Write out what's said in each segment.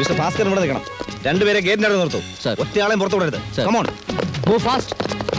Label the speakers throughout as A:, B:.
A: Mister Bhaskar ഇവിടെ നിൽക്കണം രണ്ടുപേരെ ഗേറ്റിന്റെ അടുത്ത് നിർത്തും
B: Sir.
A: ഒറ്റയാളെയും പുറത്തു വിടരുത്
B: Sir.
A: Come on
B: move fast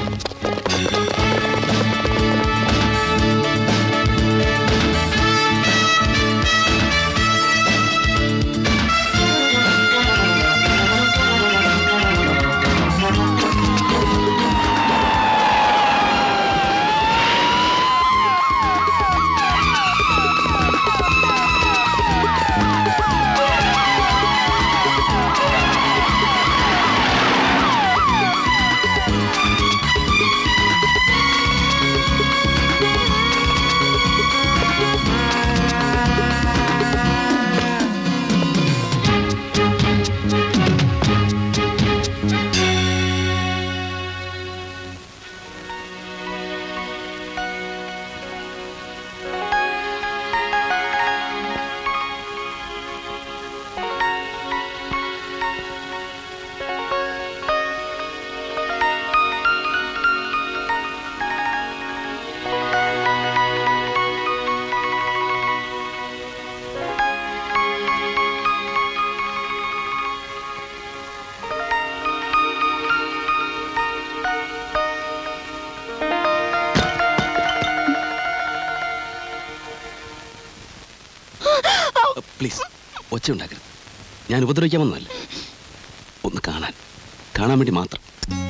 C: please ഒച്ച ഉണ്ടാക്കരുത് ഞാൻ ഉപദ്രവിക്കാൻ വന്നതല്ല ഒന്ന് കാണാൻ കാണാൻ വേണ്ടി മാത്രം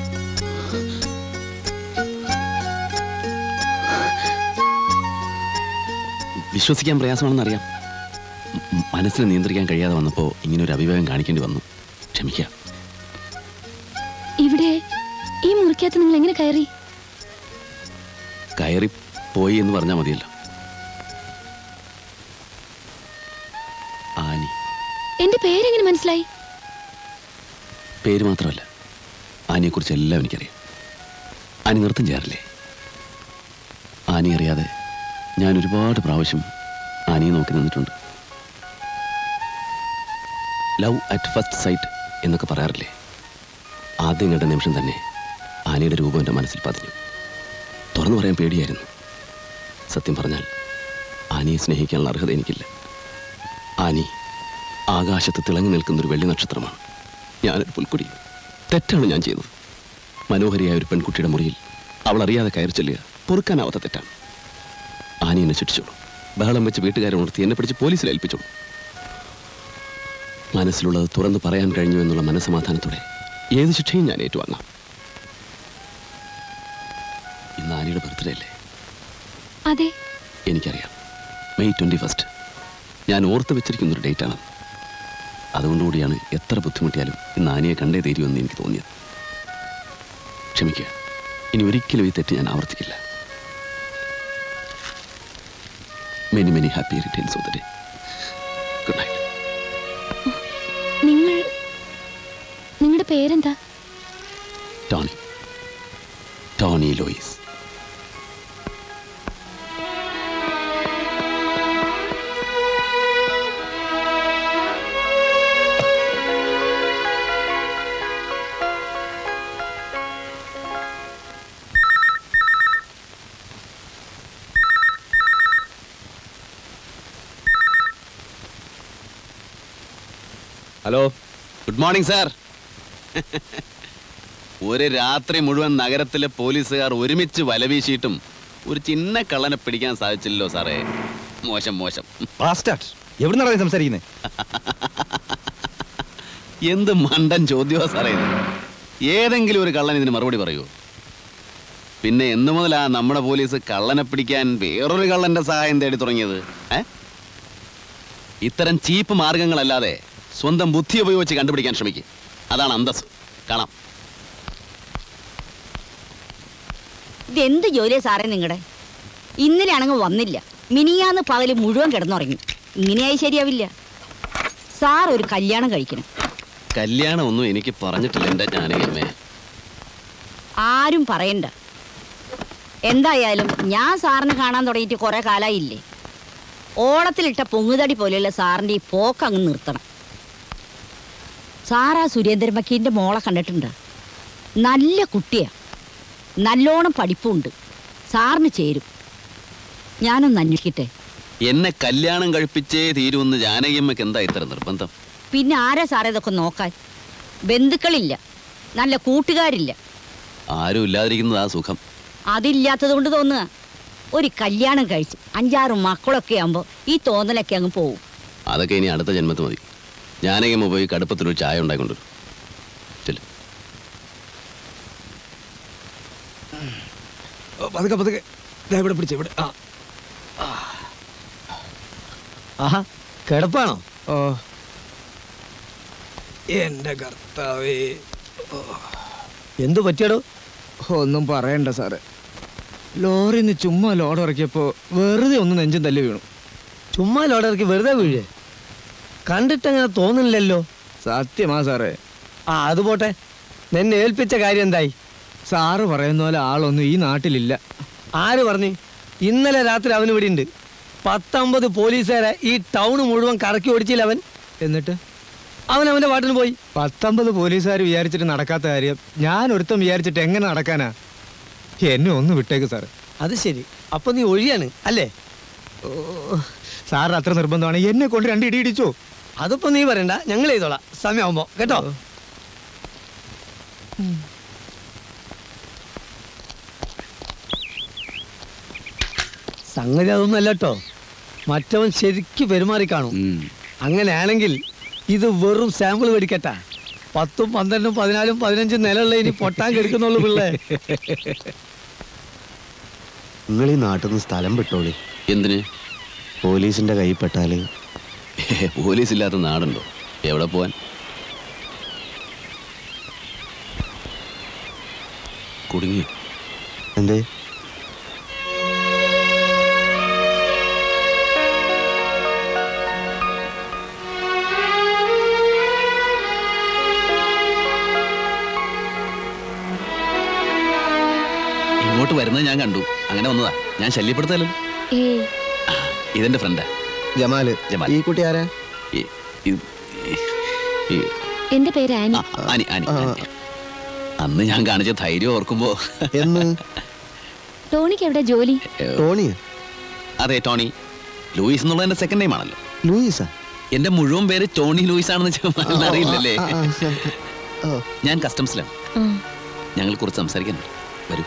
C: വിശ്വസിക്കാൻ പ്രയാസമാണെന്ന് അറിയാം മ- മനസ്സിനെ നിയന്ത്രിക്കാൻ കഴിയാതെ വന്നപ്പോൾ ഇങ്ങനെ ഒരു അഭിപ്രായം കാണിക്കേണ്ടി വന്നു ക്ഷമിക്കുക
D: ഇവിടെ ഈ മുറിക്കകത്ത് നിങ്ങൾ എങ്ങനെ കയറി
C: കയറി പോയി എന്ന് പറഞ്ഞാൽ മതിയല്ലോ ആനി
D: എന്റെ പേരെങ്ങനെ മനസ്സിലായി
C: പേര് മാത്രമല്ല ആനിയെക്കുറിച്ച് എല്ലാം എനിക്കറിയാം ആനി നൃത്തം ചെയ്യാറില്ലേ ആനി അറിയാതെ ഞാൻ ഒരുപാട് പ്രാവശ്യം ആനിയെ നോക്കി നിന്നിട്ടുണ്ട് ലവ് അറ്റ് ഫസ്റ്റ് സൈറ്റ് എന്നൊക്കെ പറയാറില്ലേ ആദ്യം കണ്ട നിമിഷം തന്നെ ആനിയുടെ രൂപം എൻ്റെ മനസ്സിൽ പതിഞ്ഞു തുറന്നു പറയാൻ പേടിയായിരുന്നു സത്യം പറഞ്ഞാൽ ആനിയെ സ്നേഹിക്കാനുള്ള അർഹത എനിക്കില്ല ആനി ആകാശത്ത് തിളങ്ങി നിൽക്കുന്ന ഒരു വെള്ളി നക്ഷത്രമാണ് ഞാനൊരു പുൽക്കുടി തെറ്റാണ് ഞാൻ ചെയ്തത് മനോഹരിയായ ഒരു പെൺകുട്ടിയുടെ മുറിയിൽ അവൾ അറിയാതെ കയറി ചെല്ലുക പൊറുക്കാനാവാത്ത തെറ്റാണ് ആനി എന്നെ ശിക്ഷിച്ചോളൂ ബഹളം വെച്ച് വീട്ടുകാരെ ഉണർത്തി എന്നെ പിടിച്ച് പോലീസിൽ ഏൽപ്പിച്ചോളൂ മനസ്സിലുള്ളത് തുറന്നു പറയാൻ കഴിഞ്ഞു എന്നുള്ള മനസ്സമാധാനത്തോടെ ഏത് ശിക്ഷയും ഞാൻ ഏറ്റുവാങ്ങാം ഇന്ന് ആനിയുടെ ബർത്ത്ഡേ അല്ലേ
D: അതെ
C: എനിക്കറിയാം മെയ് ട്വൻറ്റി ഫസ്റ്റ് ഞാൻ ഓർത്ത് വെച്ചിരിക്കുന്ന ഒരു ഡേറ്റാണ് അതുകൊണ്ടുകൂടിയാണ് എത്ര ബുദ്ധിമുട്ടിയാലും ഇന്ന് ആനയെ കണ്ടേ തീരുമെന്ന് എനിക്ക് തോന്നിയത് ക്ഷമിക്കുക ഇനി ഒരിക്കലും ഈ തെറ്റ് ഞാൻ ആവർത്തിക്കില്ല many many happy returns of the day good night
D: നിങ്ങൾ നിങ്ങളുടെ പേരെന്താ
C: Tony Tony Lois
A: hello
C: good morning sir ഒരു രാത്രി മുഴുവൻ നഗരത്തിലെ പോലീസുകാർ ഒരുമിച്ച് വലവീശിയിട്ടും ഒരു ചിന്ന കള്ളനെ പിടിക്കാൻ സാധിച്ചില്ലല്ലോ സാറേ മോശം മോശം
A: ബാസ്റ്റാർഡ് എവിടുന്നാണ് നീ സംസാരിക്കുന്നത്
C: എന്ത് മണ്ടൻ ചോദ്യമാ സാറേ ഇത് ഏതെങ്കിലും ഒരു കള്ളൻ ഇതിന് മറുപടി പറയൂ പിന്നെ എന്നു മുതലാ നമ്മുടെ പോലീസ് കള്ളനെ പിടിക്കാൻ വേറൊരു കള്ളന്റെ സഹായം തേടി തുടങ്ങിയത് ഏ ഇത്തരം ചീപ്പ് മാർഗങ്ങളല്ലാതെ സ്വന്തം ബുദ്ധി ഉപയോഗിച്ച് കണ്ടുപിടിക്കാൻ ശ്രമിക്കും അതാണ് അന്തസ് കാണാം
E: ഇതെന്ത് ജോലിയാ സാറേ നിങ്ങളുടെ ഇന്നലെ ആണെങ്കിൽ വന്നില്ല മിനിയാന്ന് പകല് മുഴുവൻ കിടന്നുറങ്ങി ഇങ്ങനെയായി ശരിയാവില്ല സാർ ഒരു കല്യാണം കഴിക്കണം
C: കല്യാണം ഒന്നും എനിക്ക് പറഞ്ഞിട്ടില്ല എൻ്റെ ജാനകിയമ്മേ
E: ആരും പറയണ്ട എന്തായാലും ഞാൻ സാറിനെ കാണാൻ തുടങ്ങിയിട്ട് കുറെ കാലായില്ലേ ഓളത്തിലിട്ട പൊങ്ങുതടി പോലെയുള്ള സാറിന്റെ ഈ പോക്ക് അങ്ങ് നിർത്തണം സാറാ സുരേന്ദ്രൻ വക്കീലിന്റെ മോളെ കണ്ടിട്ടുണ്ട് നല്ല കുട്ടിയാ നല്ലോണം പഠിപ്പുണ്ട് സാറിന് ചേരും ഞാനൊന്ന് അന്വേഷിക്കട്ടെ
C: എന്നെ കല്യാണം കഴിപ്പിച്ചേ തീരുമെന്ന് ജാനകിയമ്മയ്ക്ക് എന്താ ഇത്ര നിർബന്ധം
E: പിന്നെ ആരാ സാറേ ഇതൊക്കെ നോക്കാൻ ബന്ധുക്കളില്ല നല്ല കൂട്ടുകാരില്ല
C: ആരും ഇല്ലാതിരിക്കുന്നത് ആ സുഖം
E: അതില്ലാത്തത് കൊണ്ട് തോന്നുക ഒരു കല്യാണം കഴിച്ച് അഞ്ചാറ് മക്കളൊക്കെ ആകുമ്പോൾ ഈ തോന്നലൊക്കെ അങ്ങ് പോവും
C: അതൊക്കെ ഇനി അടുത്ത ജന്മത്ത് മതി ഞാനെങ്കിലും പോയി കടുപ്പത്തിലൊരു ചായ ഉണ്ടായിക്കൊണ്ടുവരും ചെല്ല്
A: പതുക്കെ പതുക്കെ ദാ ഇവിടെ പിടിച്ച ഇവിടെ ആ ആ. ആഹാ കിടപ്പാണോ ഓ എന്റെ കർത്താവേ ഓ. എന്തു പറ്റിയടോ
B: ഒന്നും പറയണ്ട സാറ് ലോറിന്ന് ചുമ്മാ ലോഡ് ഇറക്കിയപ്പോ വെറുതെ ഒന്ന് നെഞ്ചും തല്ലി വീണു
A: ചുമ്മാ ലോഡിറക്കി വെറുതെ വീഴേ കണ്ടിട്ടങ്ങനെ തോന്നുന്നില്ലല്ലോ
B: സത്യമാ സാറേ
A: ആ അത് പോട്ടെ നിന്നെ ഏൽപ്പിച്ച കാര്യം എന്തായി
B: സാറ് പറയുന്ന പോലെ ആളൊന്നും ഈ നാട്ടിലില്ല
A: ആര് പറഞ്ഞു ഇന്നലെ രാത്രി അവൻ ഇവിടെ ഉണ്ട് പത്തൊമ്പത് പോലീസുകാരെ ഈ ടൗൺ മുഴുവൻ കറക്കി ഓടിച്ചില്ല അവൻ
B: എന്നിട്ട്
A: അവൻ അവന്റെ പാട്ടിന് പോയി
B: പത്തൊമ്പത് പോലീസുകാർ വിചാരിച്ചിട്ട് നടക്കാത്ത കാര്യം ഞാൻ ഒരുത്തം വിചാരിച്ചിട്ട് എങ്ങനെ നടക്കാനാ എന്നെ ഒന്ന് വിട്ടേക്ക് സാറ്
A: അത് ശരി അപ്പൊ നീ ഒഴിയാണ് അല്ലേ
B: ഓ സാറിന് അത്ര നിർബന്ധമാണ് എന്നെ കൊണ്ട് രണ്ട് ഇടി ഇടിച്ചോ
A: അതിപ്പോ നീ പറയണ്ട ഞങ്ങൾ ചെയ്തോളാം സമയമാകുമ്പോ കേട്ടോ സംഗതി അതൊന്നും അല്ല കേട്ടോ മറ്റവൻ ശരിക്ക് പെരുമാറി കാണും
C: ഉം.
A: അങ്ങനെയാണെങ്കിൽ ഇത് വെറും സാമ്പിൾ മേടിക്കട്ടാ പത്തും പന്ത്രണ്ടും പതിനാലും പതിനഞ്ചും നിലയുള്ള ഇനി പൊട്ടാൻ കെടുക്കുന്നുള്ളൂ പിള്ളേ
F: നിങ്ങൾ ഈ നാട്ടിൽ നിന്ന് സ്ഥലം വിട്ടോളി
C: എന്തിന്
F: പോലീസിന്റെ കയ്യിൽ പെട്ടാല്
C: പോലീസ് ഇല്ലാത്ത നാടുണ്ടോ എവിടെ പോവാൻ കുടുങ്ങി
F: എന്തേ
C: ഇങ്ങോട്ട് വരുന്നത് ഞാൻ കണ്ടു അങ്ങനെ വന്നതാ ഞാൻ ശല്യപ്പെടുത്താലോ
D: ഏയ്
C: ഇതെന്റെ ഫ്രണ്ടാ
F: ജമാല്
C: ജമാൽ.
F: ഈ കുട്ടി ആരാ
C: ഈ- ഈ- ഈ- ഈ-
D: എന്റെ പേര് ആനി
C: ആ, ആനി ആനി
F: ആ.
C: ആനി. അന്ന് ഞാൻ കാണിച്ച ധൈര്യം ഓർക്കുമ്പോ
F: എന്ന്
D: ടോണിക്ക് എവിടെ ജോലി
F: ടോണിയ
C: അതെ ടോണി ലൂയിസ് എന്നുള്ളത് എന്റെ സെക്കൻഡ് നെയിം ആണല്ലോ
F: ലൂയിസാ
C: എന്റെ മുഴുവൻ പേര് ടോണി ലൂയിസ് ആണെന്ന് ചുമ്മാ അറിയില്ലല്ലേ
F: ആ, ആ, ആ. ഓ,
C: ഞാൻ കസ്റ്റംസിലാണ്
D: ആ,
C: ഞങ്ങൾ കുറച്ച് സംസാരിക്കാനുണ്ട് വരൂ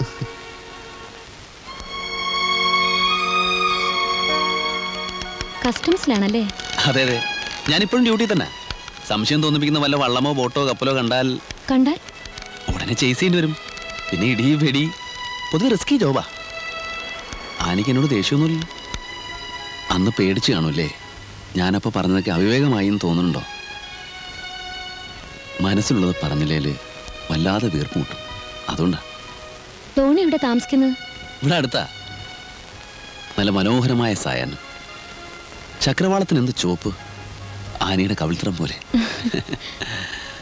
D: കസ്റ്റംസിലാണല്ലേ
C: അതെ അതെ ഞാനിപ്പോഴും ഡ്യൂട്ടി തന്നെ സംശയം തോന്നിപ്പിക്കുന്ന വല്ല വള്ളമോ ബോട്ടോ കപ്പലോ കണ്ടാൽ
D: കണ്ടാൽ
C: ഉടനെ ചേസ് ചെയ്യേണ്ടി വരും പിന്നെ ഇടി വെടി പൊതുവെ റിസ്കി ജോബാ ആനിക്ക് എന്നോട് ദേഷ്യമൊന്നുമില്ല അന്ന് പേടിച്ച് കാണൂല്ലേ ഞാനപ്പോൾ പറഞ്ഞതൊക്കെ അവിവേകമായി എന്ന് തോന്നുന്നുണ്ടോ മനസ്സിലുള്ളത് പറഞ്ഞില്ലേല് വല്ലാതെ വീർപ്പ് മുട്ടും അതുകൊണ്ടാ
D: ടോണി ഇവിടെ താമസിക്കുന്നത്
C: ഇവിടെ അടുത്താ നല്ല മനോഹരമായ സായാഹ്നം ചക്രവാളത്തിന് എന്ത് ചോപ്പ് ആനയുടെ കവിൾത്തരം പോലെ